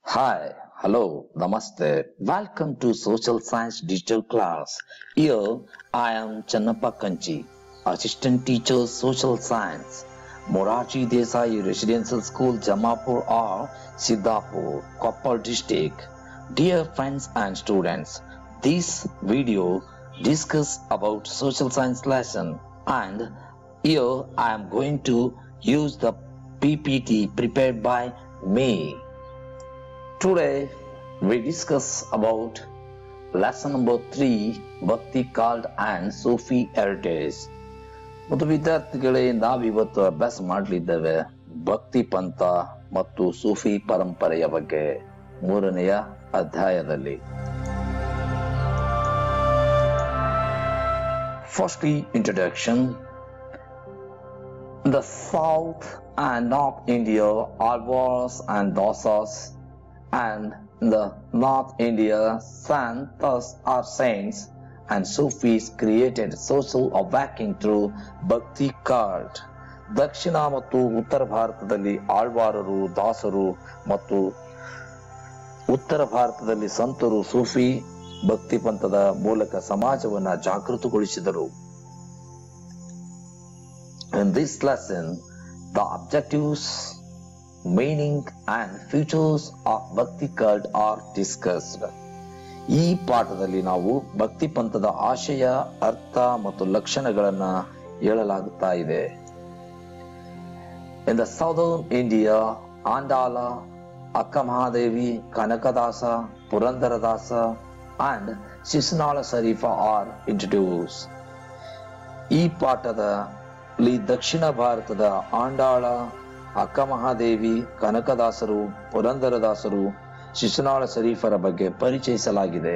Hi, hello, namaste. Welcome to Social Science Digital Class. Here I am Channappa Kanchi, Assistant Teacher Social Science, Morachi Desai Residential School, Jamapur or Siddhapur, Koppal District. Dear friends and students, this video discuss about social science lesson and here I am going to use the PPT prepared by me. Today we discuss about lesson number 3 Bhakti called and Sufi heritage. ಮತ್ತು ವಿದ್ಯಾರ್ಥಿಗಳೇ ನಾವಿವತ್ತು ಅಭ್ಯಾಸ ಮಾಡಲಿದ್ದೇವೆ ಭಕ್ತಿ ಪಂಥ ಮತ್ತು ಸೂಫಿ ಪರಂಪರೆಯ ಬಗ್ಗೆ ಮೂರನೆಯ ಅಧ್ಯಾಯದಲ್ಲಿ Firstly, introduction. The South and North India, Alvars and Dosas, and the North India, Santas are saints and Sufis created social awakening through Bhakti cult. ದಕ್ಷಿಣ ಮತ್ತು ಉತ್ತರ ಭಾರತದಲ್ಲಿ ಆಳ್ವಾರರು ದಾಸರು ಮತ್ತು ಉತ್ತರ ಭಾರತದಲ್ಲಿ ಸಂತರು ಸೂಫಿ ಭಕ್ತಿ ಪಂಥದ ಮೂಲಕ ಸಮಾಜವನ್ನ ಜಾಗೃತಗೊಳಿಸಿದರು In this lesson, the objectives, meaning, and features of Bhakti cult are discussed. ಈ ಪಾಠದಲ್ಲಿ ನಾವು ಭಕ್ತಿ ಪಂಥದ ಆಶಯ ಅರ್ಥ ಮತ್ತು ಲಕ್ಷಣಗಳನ್ನ ಹೇಳಲಾಗುತ್ತಾ ಇದೆ In the southern India, Andala, Akkamahadevi, Kanakadasa, Purandaradasa, and Sisnala Sarifa are introduced. ಈ ಪಾಠದಲ್ಲಿ ದಕ್ಷಿಣ ಭಾರತದ ಆಂಡಾಳ ಅಕ್ಕಮಹಾದೇವಿ ಕನಕದಾಸರು ಪುರಂದರದಾಸರು ಶಿಶುನಾಳ ಶರೀಫರ ಬಗ್ಗೆ ಪರಿಚಯಿಸಲಾಗಿದೆ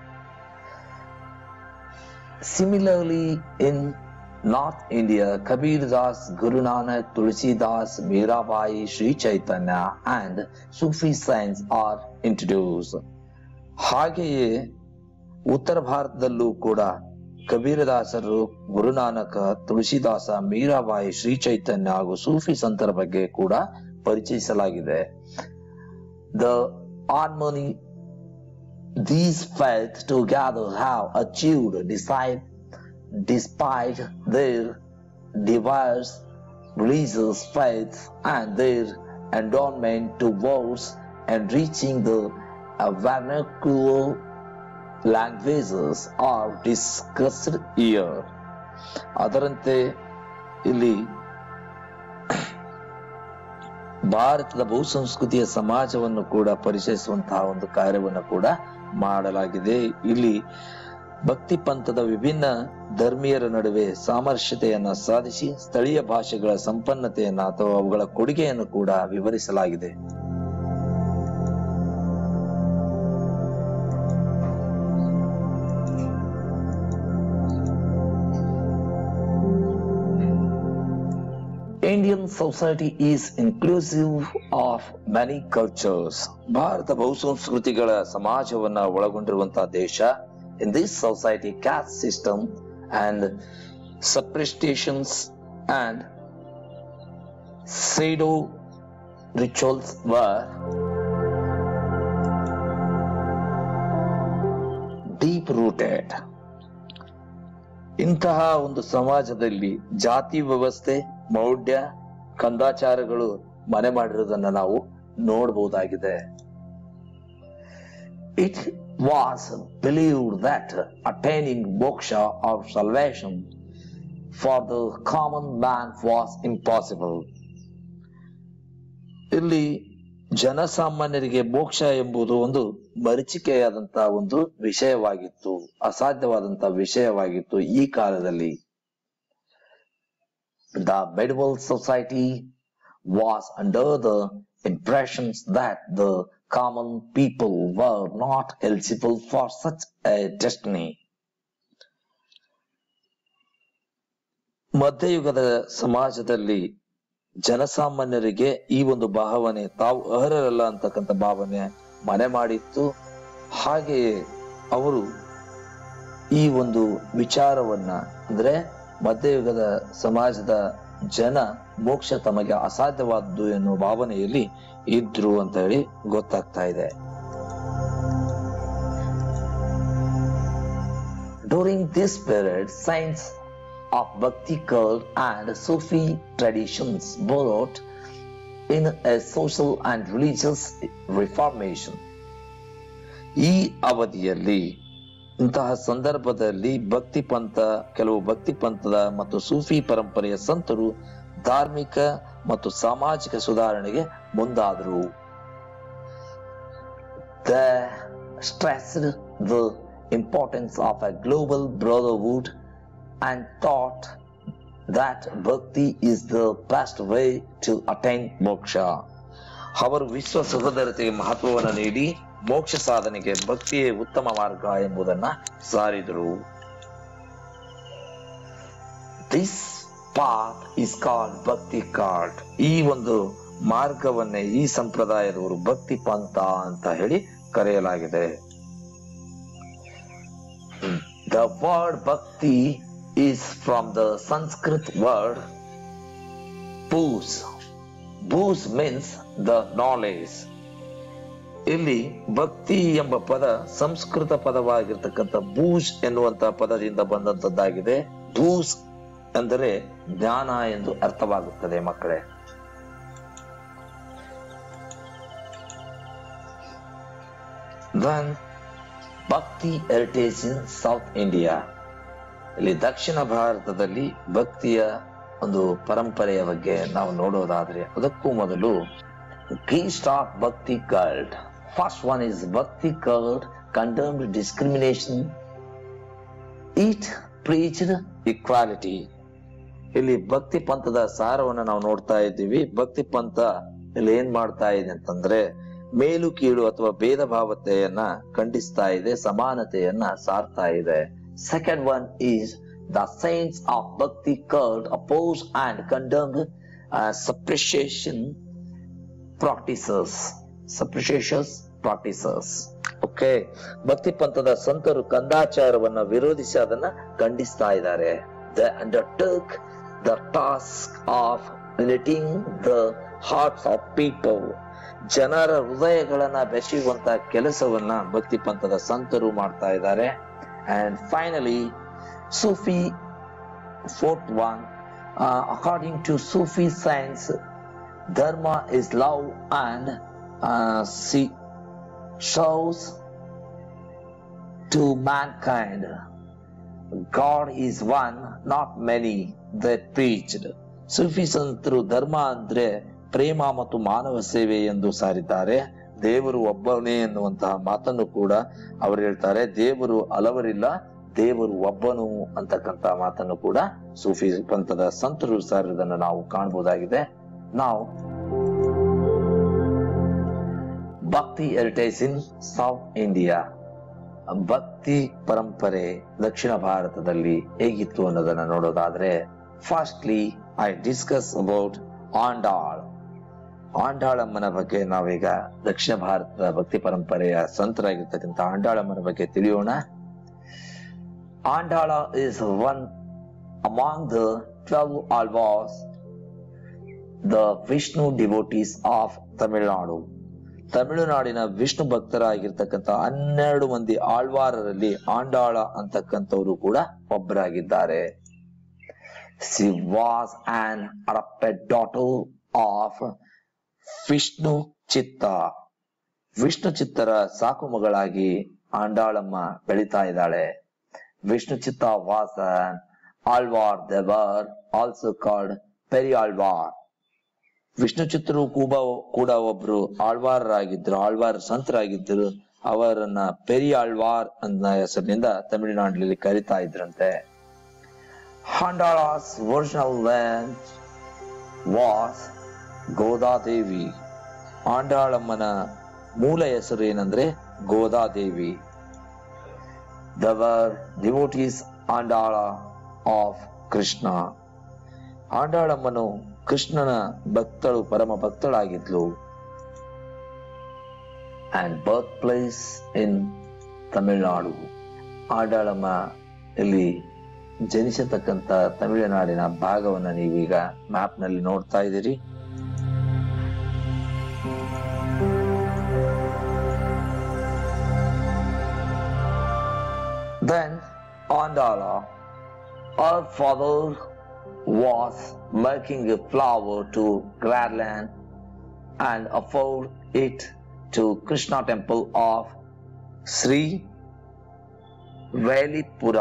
similarly in north India Kabir Das Guru Nanak Tulsidas Mirabai Shri Chaitanya and Sufi saints are introduce ಹಾಗೆಯೇ ಉತ್ತರ ಭಾರತದಲ್ಲೂ ಕೂಡ ಕಬೀರದಾಸರು ಗುರುನಾನಕ ತುಳಸಿದಾಸ ಮೀರಾಬಾಯಿ ಶ್ರೀ ಚೈತನ್ಯ ಹಾಗೂ ಸೂಫಿ ಸಂತರ ಬಗ್ಗೆ ಕೂಡ ಪರಿಚಯಿಸಲಾಗಿದೆ the harmony these faiths together have achieved despite, despite their diverse religious faiths and their endowment towards enriching the uh, vernacular languages are discussed here. ಅದರಂತೆ ಇಲ್ಲಿ ಭಾರತದ ಬಹುಸಂಸ್ಕೃತಿಯ ಸಮಾಜವನ್ನು ಕೂಡ ಪರಿಚಯಿಸುವಂತಹ ಒಂದು ಕಾರ್ಯವನ್ನು ಕೂಡ ಮಾಡಲಾಗಿದೆ ಇಲ್ಲಿ ಭಕ್ತಿ ಪಂಥದ ವಿಭಿನ್ನ ಧರ್ಮೀಯರ ನಡುವೆ ಸಾಮರಸ್ಯತೆಯನ್ನ ಸಾಧಿಸಿ ಸ್ಥಳೀಯ ಭಾಷೆಗಳ ಸಂಪನ್ನತೆಯನ್ನ ಅಥವಾ ಅವುಗಳ ಕೊಡುಗೆಯನ್ನು ಕೂಡ ವಿವರಿಸಲಾಗಿದೆ Indian society is inclusive of many cultures. Bharat ಬಹುಸಂಸ್ಕೃತಿಗಳ ಸಮಾಜವನ್ನ ಒಳಗೊಂಡಿರುವಂತಹ ದೇಶ in this society caste system and superstitions and pseudo rituals were deep rooted ಇಂತಹ ಒಂದು ಸಮಾಜದಲ್ಲಿ ಜಾತಿ ವ್ಯವಸ್ಥೆ ಮೌಢ್ಯ ಕಂದಾಚಾರಗಳು ಮನೆ ಮಾಡಿರೋದನ್ನ ನಾವು ನೋಡಬಹುದಾಗಿದೆ it was believed that attaining moksha or salvation for the common man was impossible ಇಲ್ಲಿ ಜನಸಾಮಾನ್ಯರಿಗೆ ಮೋಕ್ಷ ಎಂಬುದು ಒಂದು ಮರೀಚಿಕೆಯಾದಂತಹ ಒಂದು ವಿಷಯವಾಗಿತ್ತು ಅಸಾಧ್ಯವಾದಂತಹ ವಿಷಯವಾಗಿತ್ತು ಈ ಕಾಲದಲ್ಲಿ the medieval society was under the impressions that the common people were not eligible for such a destiny. ಮಧ್ಯಯುಗದ ಸಮಾಜದಲ್ಲಿ ಜನಸಾಮಾನ್ಯರಿಗೆ ಈ ಒಂದು ಭಾವನೆ ತಾವು ಅರ್ಹರಲ್ಲ ಅಂತಕ್ಕಂಥ ಭಾವನೆ ಮನೆ ಮಾಡಿತ್ತು ಹಾಗೆಯೇ ಅವರು ಈ ಒಂದು ವಿಚಾರವನ್ನ ಅಂದ್ರೆ ಮಧ್ಯಯುಗದ ಸಮಾಜದ ಜನ ಮೋಕ್ಷ ತಮಗೆ ಅಸಾಧ್ಯವಾದ್ದು ಎನ್ನುವ ಭಾವನೆಯಲ್ಲಿ ಇದ್ರು ಅಂತ ಹೇಳಿ ಗೊತ್ತಾಗ್ತಾ ಇದೆ During this period, science of Bhakti cult and Sufi traditions borrowed in a social and religious reformation. ಈ ಅವಧಿಯಲ್ಲಿ ಇಂತಹ ಸಂದರ್ಭದಲ್ಲಿ ಭಕ್ತಿ ಪಂಥ ಕೆಲವು ಭಕ್ತಿ ಪಂಥದ ಮತ್ತು ಸೂಫಿ ಪರಂಪರೆಯ ಸಂತರು ಧಾರ್ಮಿಕ ಮತ್ತು ಸಾಮಾಜಿಕ ಸುಧಾರಣೆಗೆ ಮುಂದಾದರು They stressed the importance of a global brotherhood and thought that bhakti is the best way to attain moksha. ಅವರು ವಿಶ್ವ ಸಹೋದರತೆಗೆ ಮಹತ್ವವನ್ನು ನೀಡಿ ಮೋಕ್ಷ ಸಾಧನೆಗೆ ಭಕ್ತಿಯೇ ಉತ್ತಮ ಮಾರ್ಗ ಎಂಬುದನ್ನ ಸಾರಿದರು this path is called bhakti cult ಈ ಒಂದು ಮಾರ್ಗವನ್ನೇ ಈ ಸಂಪ್ರದಾಯದವರು ಭಕ್ತಿ ಪಂಥ ಅಂತ ಹೇಳಿ ಕರೆಯಲಾಗಿದೆ The word bhakti is from the Sanskrit word booz. Booz means the knowledge. ಇಲ್ಲಿ ಭಕ್ತಿ ಎಂಬ ಪದ ಸಂಸ್ಕೃತ ಪದವಾಗಿರ್ತಕ್ಕಂಥ ಬೂಜ್ ಎನ್ನುವಂತಹ ಪದದಿಂದ ಬಂದಂತದ್ದಾಗಿದೆ ಬೂಸ್ ಅಂದರೆ ಜ್ಞಾನ ಎಂದು ಅರ್ಥವಾಗುತ್ತದೆ ಮಕ್ಕಳೇ Then ಭಕ್ತಿ ಹೆರಿಟೇಜ್ ಇನ್ ಸೌತ್ ಇಂಡಿಯಾ ಇಲ್ಲಿ ದಕ್ಷಿಣ ಭಾರತದಲ್ಲಿ ಭಕ್ತಿಯ ಒಂದು ಪರಂಪರೆಯ ಬಗ್ಗೆ ನಾವು ನೋಡೋದಾದ್ರೆ ಅದಕ್ಕೂ ಮೊದಲು gist of bhakti cult first one is bhakti cult condemned discrimination it preached equality ಇಲ್ಲಿ ಭಕ್ತಿ ಪಂಥದ ಸಾರವನ್ನು ನಾವು ನೋಡ್ತಾ ಇದ್ದೀವಿ ಭಕ್ತಿ ಪಂಥ ಇಲ್ಲಿ ಏನ್ ಮಾಡ್ತಾ ಇದೆ ಅಂತಂದ್ರೆ ಮೇಲು ಕೀಳು ಅಥವಾ ಭೇದ ಭಾವತೆಯನ್ನ ಖಂಡಿಸ್ತಾ ಇದೆ ಸಮಾನತೆಯನ್ನ ಸಾರ್ತಾ ಇದೆ second one is the saints of bhakti cult opposed and condemn superstition practices superstitious practices okay ಭಕ್ತಿ ಪಂಥದ ಸಂತರು ಕಂದಾಚಾರವನ್ನ ವಿರೋಧಿಸಿ ಅದನ್ನ ಖಂಡಿಸ್ತಾ ಇದ್ದಾರೆ the undertake the task of knitting the hearts of people ಜನರ ಹೃದಯಗಳನ್ನ ಬೆಸೆಯುವಂತ ಕೆಲಸವನ್ನ ಭಕ್ತಿ ಪಂಥದ ಸಂತರು ಮಾಡ್ತಾ ಇದ್ದಾರೆ and finally Sufi fourth one according to Sufi saints dharma is love and see shows to mankind God is one, not many, they preached. ಸೂಫಿ ಸಂತರು ಧರ್ಮ ಅಂದ್ರೆ ಪ್ರೇಮ ಮತ್ತು ಮಾನವ ಸೇವೆ ಎಂದು ಸಾರಿದ್ದಾರೆ ದೇವರು ಒಬ್ಬನೇ ಎನ್ನುವಂತಹ ಮಾತನ್ನು ಕೂಡ ಅವರು ಹೇಳ್ತಾರೆ ದೇವರು ಹಲವರಿಲ್ಲ ದೇವರು ಒಬ್ಬನು ಅಂತಕ್ಕಂತ ಮಾತನ್ನು ಕೂಡ ಸೂಫಿ ಪಂಥದ ಸಂತರು ಸಾರಿದನ್ನು ನಾವು ಕಾಣಬಹುದಾಗಿದೆ ನಾವು ಭಕ್ತಿ ಹೆರಿಟೇಜ್ ಇನ್ ಸೌತ್ ಇಂಡಿಯಾ ಭಕ್ತಿ ಪರಂಪರೆ ದಕ್ಷಿಣ ಭಾರತದಲ್ಲಿ ಹೇಗಿತ್ತು ಅನ್ನೋದನ್ನ ನೋಡೋದಾದ್ರೆ firstly I discuss about Andal ಆಂಡಾಳಮ್ಮನ ಬಗ್ಗೆ ನಾವೀಗ ದಕ್ಷಿಣ ಭಾರತದ ಭಕ್ತಿ ಪರಂಪರೆಯ ಸಂತರಾಗಿರ್ತಕ್ಕಂಥ ಆಂಡಾಳಮ್ಮನ ಬಗ್ಗೆ ತಿಳಿಯೋಣ Andal is one among the twelve Alvars the Vishnu devotees of Tamil Nadu ತಮಿಳುನಾಡಿನ ವಿಷ್ಣು ಭಕ್ತರಾಗಿರ್ತಕ್ಕಂಥ ಹನ್ನೆರಡು ಮಂದಿ ಆಳ್ವಾರರಲ್ಲಿ ಆಂಡಾಳ ಅಂತಕ್ಕಂಥವರು ಕೂಡ ಒಬ್ಬರಾಗಿದ್ದಾರೆ she was an adopted daughter of Vishnu Chitta Vishnu ಚಿತ್ತರ ಸಾಕು ಮಗಳಾಗಿ ಆಂಡಾಳಮ್ಮ ಬೆಳಿತಾ ಇದ್ದಾಳೆ ವಿಷ್ಣು ಚಿತ್ತ ವಾಸ್ ಆಳ್ವಾರ್ ದೇವರ್ ಆಲ್ಸೋ ಕಾಲ್ಡ್ ಪೆರಿ ಆಳ್ವಾರ್ ವಿಷ್ಣು ಚಿತ್ರರು ಕೂಡ ಕೂಡ ಒಬ್ರು ಆಳ್ವಾರರಾಗಿದ್ರು ಆಳ್ವಾರ್ ಸಂತರಾಗಿದ್ದರು ಅವರನ್ನ ಪೆರಿ ಆಳ್ವಾರ್ ಅನ್ನೋ ಹೆಸರಿನಿಂದ ತಮಿಳುನಾಡಿನಲ್ಲಿ ಕರಿತಾ ಇದ್ರಂತೆ ಹಾಂಡಾಳಾಸ್ ಒರಿಜಿನಲ್ ಲ್ಯಾಂಡ್ ವಾಸ್ ಗೋದಾದೇವಿ ಆಂಡಾಳಮ್ಮನ ಮೂಲ ಹೆಸರು ಏನಂದ್ರೆ ಗೋದಾದೇವಿ ದವರ್ ಡಿವೋಟೀಸ್ ಆಂಡಾಳ ಆಫ್ ಕೃಷ್ಣ ಆಂಡಾಳಮ್ಮನು ಕೃಷ್ಣನ ಭಕ್ತಳು ಪರಮ ಭಕ್ತಳಾಗಿದ್ಲು and birth place in Tamil Nadu ಆಡಾಳಮ್ಮ ಇಲ್ಲಿ ಜನಿಸತಕ್ಕಂತ ತಮಿಳುನಾಡಿನ ಭಾಗವನ್ನ ನೀವೀಗ ಮ್ಯಾಪ್ ನಲ್ಲಿ ನೋಡ್ತಾ ಇದ್ದೀರಿ Then Andala, her father was making a flower to Gradland and offered it to Krishna temple of Sri Velipura.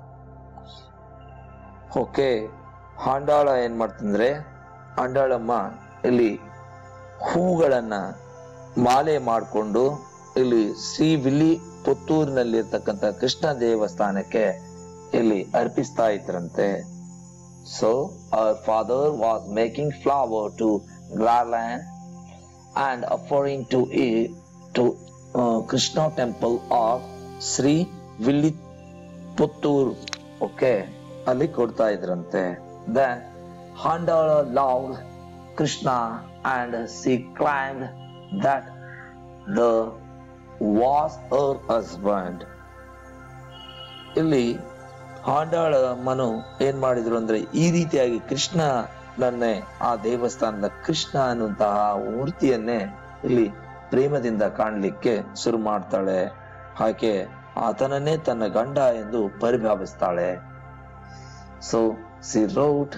Okay Andal ಏನ್ ಮಾಡ್ತಂದ್ರೆ ಹಾಂಡಾಳಮ್ಮ ಇಲ್ಲಿ ಹೂಗಳನ್ನ ಮಾಲೆ ಮಾಡಿಕೊಂಡು ಇಲ್ಲಿ ಶ್ರೀ ವಿಲ್ಲಿ ಪುತ್ತೂರಿನಲ್ಲಿರ್ತಕ್ಕಂಥ ಕೃಷ್ಣ ದೇವಸ್ಥಾನಕ್ಕೆ ಇಲ್ಲಿ ಅರ್ಪಿಸ್ತಾ ಇದ್ರಂತೆ so her father was making flower to garland and offering to ಇ to Krishna temple of Shri Villi Puttur okay ಅಲ್ಲಿ ಕೊಡ್ತಾ ಇದ್ರಂತೆ then Andal love Krishna and she claimed that the was her husband ಇಲ್ಲಿ ಹಾಂಡಾಳ ಮನು ಏನ್ ಮಾಡಿದ್ರು ಅಂದ್ರೆ ಈ ರೀತಿಯಾಗಿ ಕೃಷ್ಣ ನನ್ನೇ ಆ ದೇವಸ್ಥಾನದ ಕೃಷ್ಣ ಅನ್ನುವಂತಹ ಮೂರ್ತಿಯನ್ನೇ ಇಲ್ಲಿ ಪ್ರೇಮದಿಂದ ಕಾಣ್ಲಿಕ್ಕೆ ಶುರು ಮಾಡ್ತಾಳೆ ಆಕೆ ಆತನನ್ನೇ ತನ್ನ ಗಂಡ ಎಂದು ಪರಿಭಾವಿಸ್ತಾಳೆ so she wrote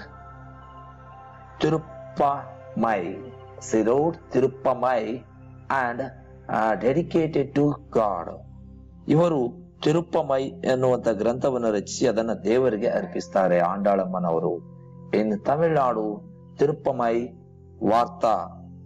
Tiruppavai she wrote Tiruppavai and dedicated to god ಇವರು ತಿರುಪ್ಪಮೈ ಎನ್ನುವಂತ ಗ್ರಂಥವನ್ನು ರಚಿಸಿ ಅದನ್ನ ದೇವರಿಗೆ ಅರ್ಪಿಸ್ತಾರೆ ಆಂಡಾಳಮ್ಮನವರು ಇನ್ Tamil Nadu Tiruppavai vrata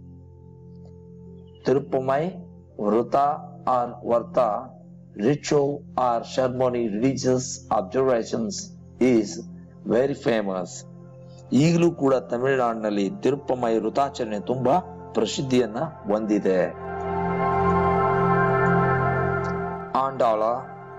Tiruppavai vrata or vrata ritual or ceremony religious observations is very famous ಈಗಲೂ ಕೂಡ ತಮಿಳುನಾಡಿನಲ್ಲಿ ತಿರುಪ್ಪಮೈ ವೃತಾಚರಣೆ ತುಂಬಾ ಪ್ರಸಿದ್ಧಿಯನ್ನ ಹೊಂದಿದೆ Andala.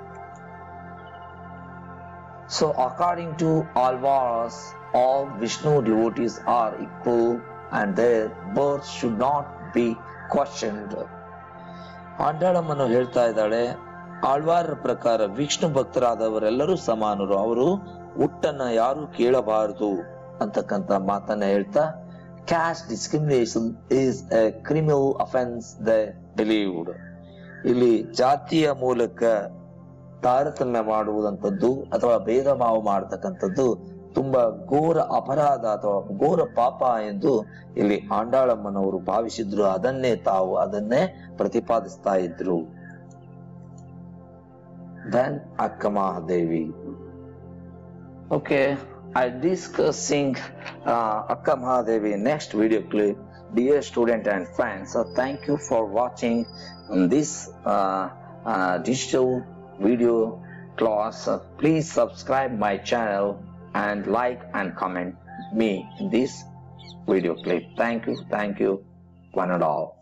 So, according to Alvaras, all Vishnu devotees are equal and their birth should not be questioned. ಆಂಡಾಳಮ್ಮನು ಹೇಳ್ತಾ ಇದ್ದಾಳೆ ಆಳ್ವಾರರ ಪ್ರಕಾರ ವಿಷ್ಣು ಭಕ್ತರಾದವರೆಲ್ಲರೂ ಸಮಾನರು ಅವರು ಹುಟ್ಟನ್ನ ಯಾರು ಕೇಳಬಾರದು ಅಂತಕ್ಕಂತ ಮಾತನ್ನ ಹೇಳ್ತಾ caste discrimination is a criminal offence the believed ಇಲ್ಲಿ ಜಾತಿಯ ಮೂಲಕ ತಾರತಮ್ಯ ಮಾಡುವುದಂಥದ್ದು ಅಥವಾ ಭೇದ ಭಾವ ಮಾಡತಕ್ಕಂಥದ್ದು ತುಂಬಾ ಘೋರ ಅಪರಾಧ ಅಥವಾ ಘೋರ ಪಾಪ ಎಂದು ಇಲ್ಲಿ ಆಂಡಾಳಮ್ಮನವರು ಭಾವಿಸಿದ್ರು ಅದನ್ನೇ ತಾವು ಅದನ್ನೇ ಪ್ರತಿಪಾದಿಸ್ತಾ ಇದ್ರು ದೆನ್ ಅಕ್ಕ Mahadevi okay I discussing Akka Mahadevi next video clip dear student and friends so thank you for watching this uh, uh, digital video class Uh, please subscribe my channel and like and comment me in this video clip thank you thank you one and all